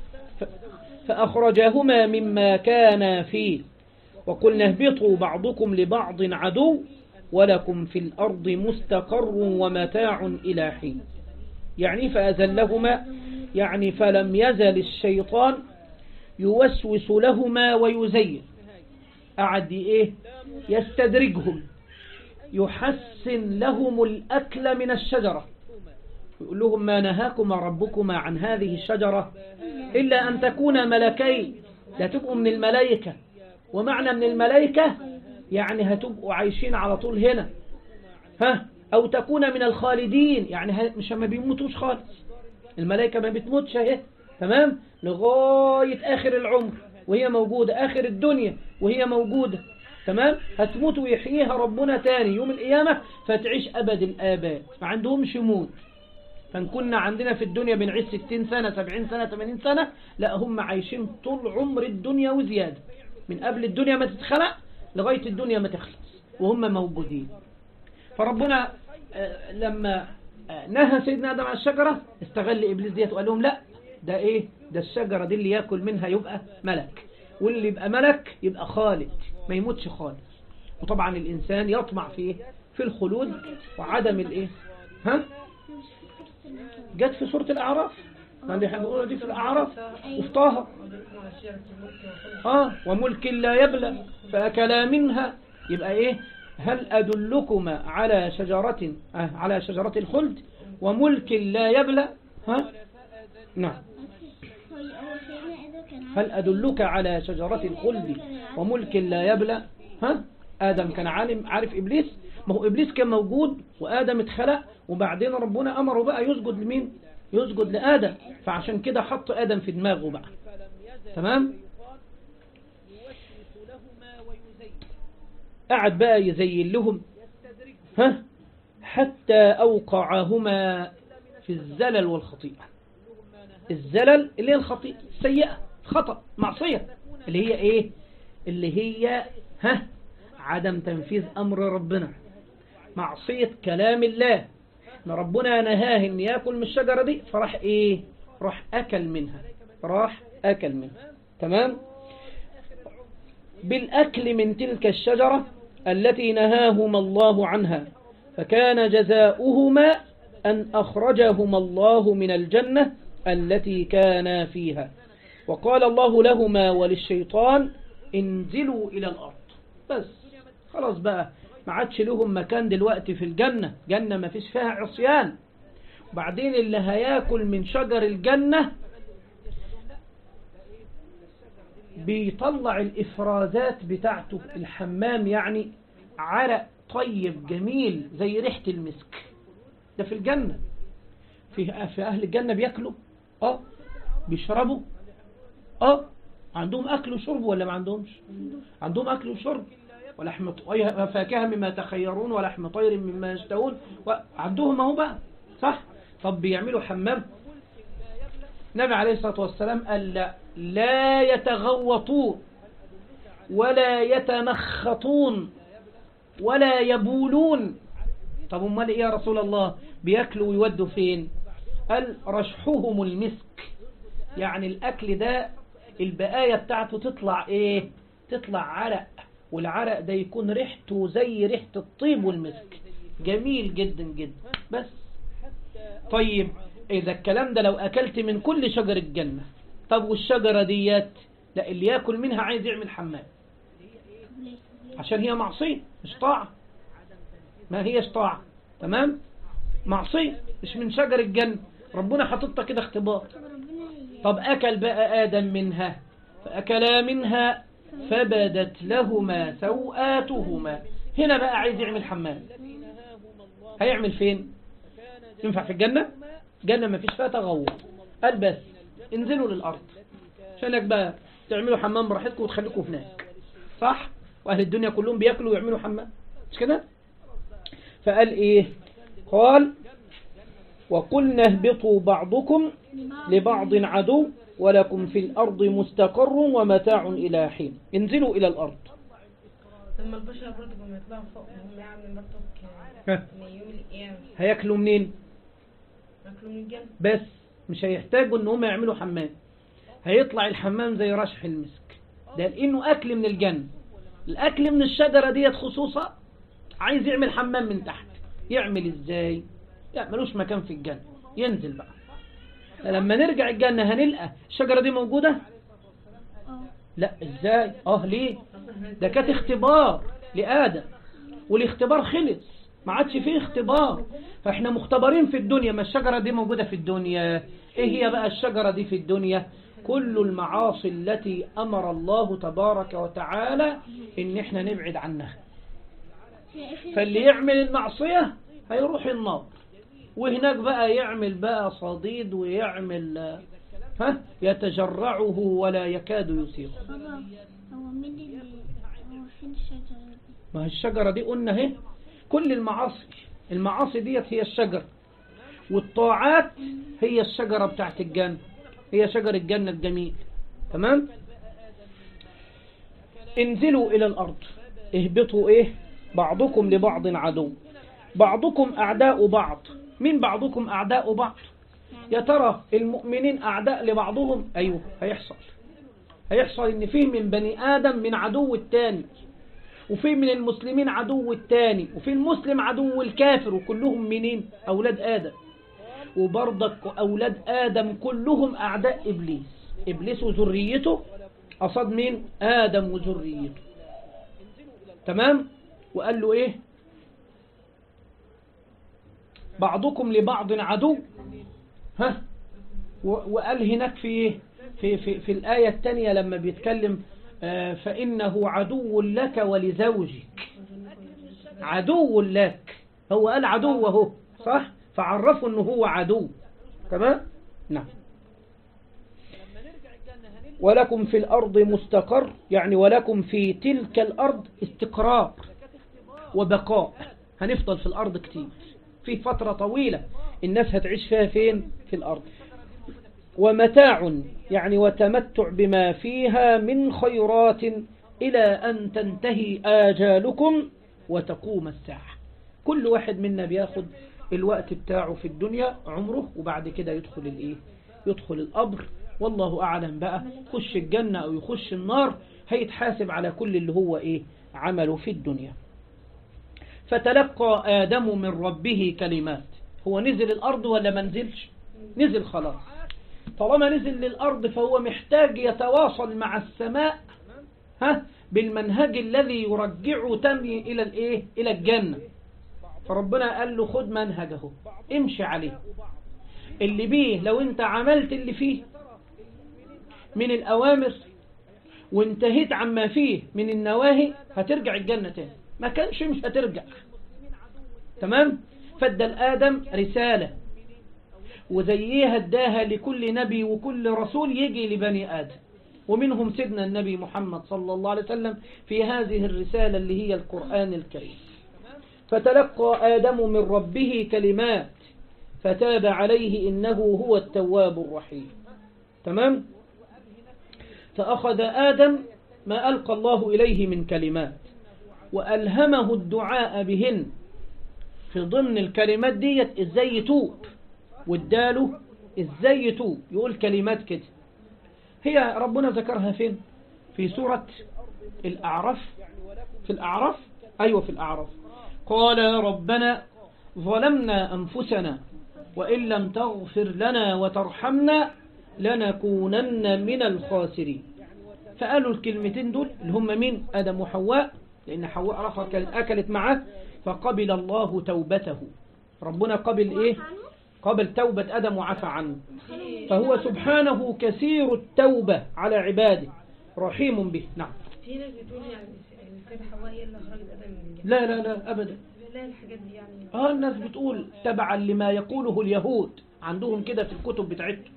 فأخرجهما مما كانا فيه وقلنا اهبطوا بعضكم لبعض عدو ولكم في الأرض مستقر ومتاع إلى حين يعني فأزلهما يعني فلم يزل الشيطان يوسوس لهما ويزين قعد إيه يستدرجهم يحسن لهم الأكل من الشجرة يقول لهم ما نهاكما ربكما عن هذه الشجرة إلا أن تكونا ملكين لا تبقوا من الملائكة ومعنى من الملائكة يعني هتبقوا عايشين على طول هنا ها أو تكون من الخالدين يعني ه- مش ما بيموتوش خالص الملائكة ما بتموتش اهي تمام لغاية آخر العمر وهي موجودة آخر الدنيا وهي موجودة تمام هتموت ويحييها ربنا تاني يوم القيامة فتعيش أبد الآباد ما عندهمش موت فان كنا عندنا في الدنيا بنعيش 60 سنة 70 سنة 80 سنة لا هم عايشين طول عمر الدنيا وزيادة من قبل الدنيا ما تتخلق لغاية الدنيا ما تخلص وهم موجودين فربنا آه، لما آه، نهى سيدنا آدم عن الشجرة استغل إبليس ديت وقال لهم لا ده إيه ده الشجرة دي اللي يأكل منها يبقى ملك واللي يبقى ملك يبقى خالد ما يموتش خالد وطبعا الإنسان يطمع في إيه في الخلود وعدم الإيه ها جت في سورة الأعراف ما اللي احنا بنقولها دي في الأعراف وفي طه آه وملك لا يبلى فأكلا منها يبقى إيه هل أدلكما على شجرة آه على شجرة الخلد وملك لا يبلى ها نعم هو هو سيدنا آدم كان هل أدلك على شجرة الخلد وملك لا يبلى ها آدم كان عالم عارف إبليس ما هو إبليس كان موجود وآدم اتخلق وبعدين ربنا أمره بقى يسجد لمين يسجد لآدم فعشان كده حط آدم في دماغه بقى تمام قعد بقى يزين لهم ها حتى أوقعهما في الزلل والخطيئة الزلل اللي هي الخطيئة السيئة خطأ معصية اللي هي ايه اللي هي ها عدم تنفيذ أمر ربنا معصية كلام الله ان ربنا نهاه ان ياكل من الشجرة دي فراح ايه راح اكل منها راح اكل منها تمام بالأكل من تلك الشجرة التي نهاهما الله عنها فكان جزاؤهما أن أخرجهما الله من الجنة التي كانا فيها وقال الله لهما وللشيطان انزلوا إلى الأرض بس خلاص بقى ما عادش لهم مكان دلوقتي في الجنة جنة ما فيش فيها عصيان وبعدين اللي هياكل من شجر الجنة بيطلع الإفرازات بتاعته الحمام يعني عرق طيب جميل زي ريحة المسك ده في الجنة في في أهل الجنة بياكلوا اه بيشربوا اه عندهم أكل وشرب ولا ما عندهمش عندهم أكل وشرب ولحم طير فاكهة مما تخيرون ولحم طير مما يشتهون عندهم اهو بقى صح طب بيعملوا حمام النبي عليه الصلاة والسلام قال لا, لا يتغوطون ولا يتمخطون ولا يبولون طب امال ايه يا رسول الله بياكلوا ويودوا فين قال رشحهم المسك يعني الاكل ده البقايا بتاعته تطلع ايه تطلع عرق والعرق ده يكون ريحته زي ريحة الطيب والمسك جميل جدا جدا بس طيب إذا الكلام ده لو أكلت من كل شجر الجنة طب والشجرة ديت لا اللي يأكل منها عايز يعمل حمام عشان هي معصية مش طاعة ما هيش طاعة تمام معصية مش من شجر الجنة ربنا حاططها كده اختبار طب أكل بقى آدم منها فأكلا منها فبدت لهما سوآتهما هنا بقى عايز يعمل حمام هيعمل فين ينفع في الجنة جنة ما فيش فيها تغوط قال بس انزلوا للأرض عشانك بقى تعملوا حمام براحتكم وتخليكم هناك صح وأهل الدنيا كلهم بياكلوا ويعملوا حمام مش كده فقال ايه قال وقلنا اهبطوا بعضكم لبعض عدو ولكم في الأرض مستقر ومتاع إلى حين انزلوا إلى الأرض ثم البشر برضه لما يطلعوا فوق هم يعني برضه ها. من يوم القيامة هياكلوا منين ياكلوا من الجنة بس مش هيحتاجوا ان هم يعملوا حمام هيطلع الحمام زي رشح المسك ده لانه اكل من الجنة الاكل من الشجرة ديت خصوصا عايز يعمل حمام من تحت يعمل ازاي يعملوش مكان في الجنة ينزل بقى لما نرجع الجنة هنلقى الشجرة دي موجودة اه لا ازاي اه ليه ده كانت اختبار لآدم والاختبار خلص ما عادش فيه اختبار فاحنا مختبرين في الدنيا ما الشجرة دي موجودة في الدنيا ايه هي بقى الشجرة دي في الدنيا كل المعاصي التي امر الله تبارك وتعالى ان احنا نبعد عنها فاللي يعمل المعصية هيروح النار وهناك بقى يعمل بقى صديد ويعمل آه، ها يتجرعه ولا يكاد يسيغه بابا هو مين اللي هو فين الشجرة دي ما هي الشجرة دي قلنا اهي كل المعاصي المعاصي ديت هي الشجر والطاعات هي الشجرة بتاعت الجنة هي شجر الجنة الجميل تمام انزلوا إلى الأرض اهبطوا ايه بعضكم لبعض عدو بعضكم أعداء بعض من بعضكم أعداء بعض يا ترى المؤمنين أعداء لبعضهم أيوه هيحصل هيحصل ان فيه من بني آدم من عدو التاني وفي من المسلمين عدو التاني وفي المسلم عدو الكافر وكلهم منين أولاد آدم وبرضك أولاد آدم كلهم أعداء إبليس إبليس وذريته قصد مين آدم وذريته تمام وقال له إيه بعضكم لبعض عدو ها و- وقال هناك في إيه؟ في في في الآية الثانية لما بيتكلم آه، فإنه عدو لك ولزوجك عدو لك هو قال عدو اهو صح فعرفوا انه هو عدو تمام نعم ولكم في الأرض مستقر يعني ولكم في تلك الأرض استقرار وبقاء هنفضل في الأرض كتير في فترة طويلة الناس هتعيش فيها فين في الأرض ومتاع يعني وتمتع بما فيها من خيرات إلى أن تنتهي آجالكم وتقوم الساعة كل واحد منا بياخد الوقت بتاعه في الدنيا عمره وبعد كده يدخل الايه يدخل القبر والله أعلم بقى يخش الجنة أو يخش النار هيتحاسب على كل اللي هو إيه عمله في الدنيا فتلقى آدم من ربه كلمات هو نزل الأرض ولا ما نزلش نزل خلاص طالما نزل للأرض فهو محتاج يتواصل مع السماء ها بالمنهج الذي يرجعه تمي إلى الإيه إلى الجنة فربنا قال له خد منهجه امشي عليه اللي بيه لو انت عملت اللي فيه من الأوامر وانتهيت عما فيه من النواهي هترجع الجنة تاني ما كانش مش هترجع تمام فادى الآدم رسالة وزيها اداها لكل نبي وكل رسول يجي لبني آدم ومنهم سيدنا النبي محمد صلى الله عليه وسلم في هذه الرسالة اللي هي القرآن الكريم فتلقى آدم من ربه كلمات فتاب عليه إنه هو التواب الرحيم تمام فأخذ آدم ما ألقى الله إليه من كلمات وألهمه الدعاء بهن في ضمن الكلمات ديت إزاي يتوب واداله إزاي يتوب يقول كلمات كده هي ربنا ذكرها فين في سورة الأعراف في الأعراف أيوة في الأعراف قال ربنا ظلمنا أنفسنا وإن لم تغفر لنا وترحمنا لنكونن من الخاسرين فقالوا الكلمتين دول اللي هم مين آدم وحواء لأن حواء رفع كانت أكلت معه فقبل الله توبته ربنا قبل إيه قبل توبة آدم وعفى عنه فهو سبحانه كثير التوبة على عباده رحيم به نعم في ناس بتقول يعني السيدة حواء هي اللي خرجت ادم من الجنة لا لا لا أبدا لا الحاجات دي يعني اه الناس بتقول تبعا لما يقوله اليهود عندهم كده في الكتب بتاعتهم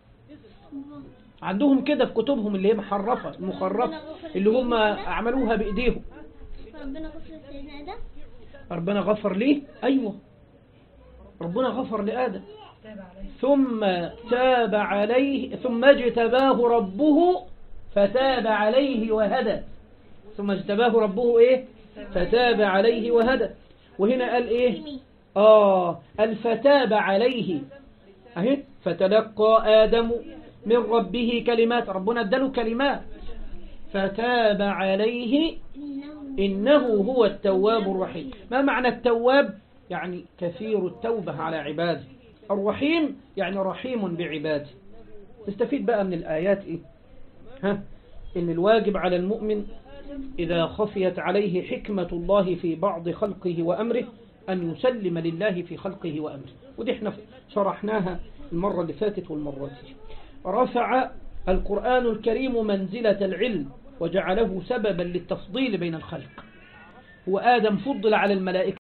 عندهم كده في كتبهم اللي هي محرفة المخرفة اللي هم عملوها بإيديهم ربنا غفر سيدنا آدم ربنا غفر ليه أيوة ربنا غفر لآدم تاب عليه ثم تاب عليه ثم اجتباه ربه فتاب عليه وهدى ثم اجتباه ربه ايه فتاب عليه وهدى وهنا قال ايه آه قال فتاب عليه اهي فتلقى آدم من ربه كلمات ربنا اداله كلمات فتاب عليه إنه هو التواب الرحيم ما معنى التواب يعني كثير التوبة على عباده الرحيم يعني رحيم بعباده نستفيد بقى من الآيات إيه؟ ها؟ إن الواجب على المؤمن إذا خفيت عليه حكمة الله في بعض خلقه وأمره أن يسلم لله في خلقه وأمره ودي احنا شرحناها المرة اللي فاتت والمرة دي رفع القرآن الكريم منزلة العلم وجعله سببا للتفضيل بين الخلق وآدم فضل على الملائكة